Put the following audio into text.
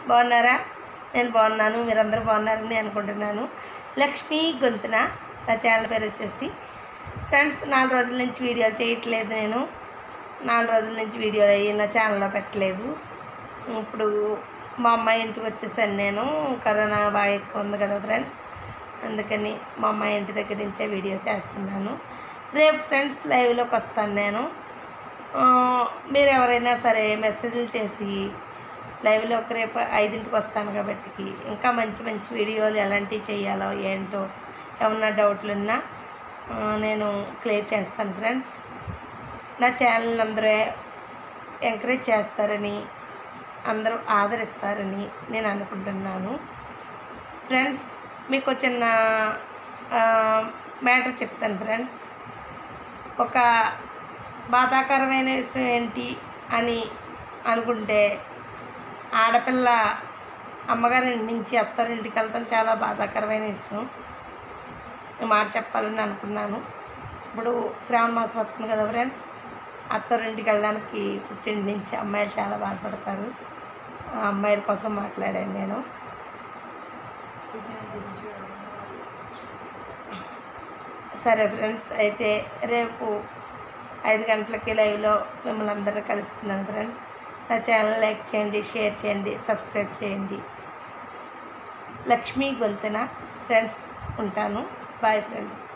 బాగున్నారా నేను బాగున్నాను మీరందరూ బాగున్నారని అనుకుంటున్నాను లక్ష్మీ గొంతున నా ఛానల్ పేరు వచ్చేసి ఫ్రెండ్స్ నాలుగు రోజుల నుంచి వీడియోలు చేయట్లేదు నేను నాలుగు రోజుల నుంచి వీడియోలు అయ్యి నా ఛానల్లో పెట్టలేదు ఇప్పుడు మా అమ్మాయి ఇంటికి వచ్చేసాను నేను కరోనా బాగా ఎక్కువ ఉంది కదా ఫ్రెండ్స్ అందుకని మా అమ్మాయి ఇంటి దగ్గర నుంచే వీడియో చేస్తున్నాను రేపు ఫ్రెండ్స్ లైవ్లోకి వస్తాను నేను ఆ, మీరు ఎవరైనా సరే మెసేజ్లు చేసి లైవ్లో ఒక రేపు ఐదింటికి వస్తాను కాబట్టి ఇంకా మంచి మంచి వీడియోలు ఎలాంటివి చేయాలో ఏంటో ఏమన్నా డౌట్లు ఉన్నా ఆ, నేను క్లియర్ చేస్తాను ఫ్రెండ్స్ నా ఛానల్ అందరూ ఎంకరేజ్ చేస్తారని అందరూ ఆదరిస్తారని నేను అనుకుంటున్నాను ఫ్రెండ్స్ మీకు ఒక చిన్న మ్యాటర్ చెప్తాను ఫ్రెండ్స్ ఒక బాధాకరమైన విషయం ఏంటి అని అనుకుంటే ఆడపిల్ల అమ్మగారి ఇంటి నుంచి అత్తారింటికి వెళ్తాం చాలా బాధాకరమైన విషయం ఈ మాట చెప్పాలని అనుకున్నాను ఇప్పుడు శ్రావణ మాసం వస్తుంది కదా ఫ్రెండ్స్ అత్తారింటికి వెళ్ళడానికి పుట్టింటి నుంచి అమ్మాయిలు చాలా బాధపడతారు ఆ అమ్మాయిల కోసం మాట్లాడాను నేను సరే ఫ్రెండ్స్ అయితే రేపు ఐదు గంటలకి లైవ్లో మిమ్మల్ని అందరూ కలుస్తున్నాను ఫ్రెండ్స్ నా ఛానల్ లైక్ చేయండి షేర్ చేయండి సబ్స్క్రైబ్ చేయండి లక్ష్మీ గొంతున ఫ్రెండ్స్ ఉంటాను బాయ్ ఫ్రెండ్స్